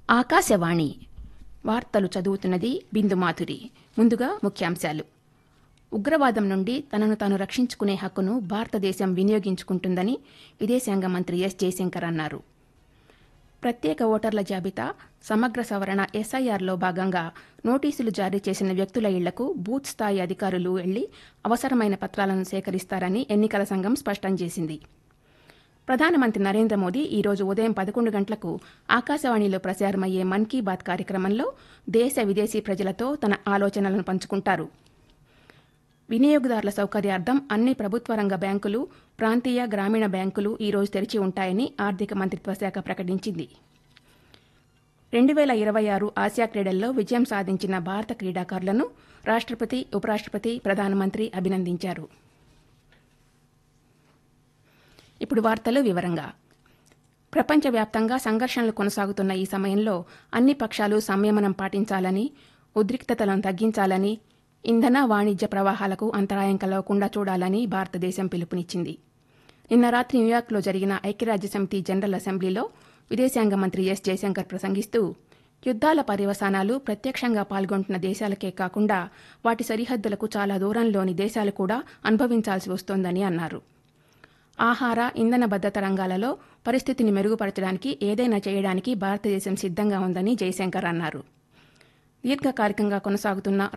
ఆకాశవాణి వార్తలు చదువుతున్నది బిందు మాధురి ముందుగా ముఖ్యాంశాలు ఉగ్రవాదం నుండి తనను తాను రక్షించుకునే హక్కును భారతదేశం వినియోగించుకుంటుందని విదేశాంగ మంత్రి ఎస్ జయశంకర్ అన్నారు ప్రత్యేక ఓటర్ల జాబితా సమగ్ర సవరణ ఎస్ఐఆర్లో భాగంగా నోటీసులు జారీ చేసిన వ్యక్తుల ఇళ్లకు బూత్ స్థాయి అధికారులు వెళ్లి అవసరమైన పత్రాలను సేకరిస్తారని ఎన్నికల సంఘం స్పష్టం చేసింది ప్రధానమంత్రి నరేంద్ర మోదీ ఈరోజు ఉదయం పదకొండు గంటలకు ఆకాశవాణిలో ప్రసారమయ్యే మన్ కీ బాత్ కార్యక్రమంలో దేశ విదేశీ ప్రజలతో తన ఆలోచనలను పంచుకుంటారు వినియోగదారుల సౌకర్యార్థం అన్ని ప్రభుత్వ రంగ బ్యాంకులు ప్రాంతీయ గ్రామీణ బ్యాంకులు ఈ రోజు తెరిచి ఉంటాయని ఆర్థిక మంత్రిత్వ శాఖ ప్రకటించింది రెండు వేల ఇరవై ఆరు ఆసియా క్రీడల్లో విజయం సాధించిన భారత క్రీడాకారులను రాష్ట్రపతి ఉపరాష్ట్రపతి ప్రధానమంత్రి అభినందించారు ఇప్పుడు వార్తలు వివరంగా ప్రపంచవ్యాప్తంగా సంఘర్షణలు కొనసాగుతున్న ఈ సమయంలో అన్ని పక్షాలు సంయమనం పాటించాలని ఉద్రిక్తతలను తగ్గించాలని ఇంధన వాణిజ్య ప్రవాహాలకు అంతరాయం కలగకుండా చూడాలని భారతదేశం పిలుపునిచ్చింది నిన్న రాత్రి న్యూయార్క్లో జరిగిన ఐక్యరాజ్యసమితి జనరల్ అసెంబ్లీలో విదేశాంగ మంత్రి ఎస్ జయశంకర్ ప్రసంగిస్తూ యుద్ధాల పర్యవసానాలు ప్రత్యక్షంగా పాల్గొంటున్న దేశాలకే కాకుండా వాటి సరిహద్దులకు చాలా దూరంలోని దేశాలు కూడా అనుభవించాల్సి వస్తోందని అన్నారు ఆహార ఇంధన భద్రత రంగాలలో పరిస్థితిని మెరుగుపరచడానికి ఏదైనా చేయడానికి భారతదేశం సిద్ధంగా ఉందని జయశంకర్ అన్నారు దీర్ఘకాలికంగా కొనసాగుతున్న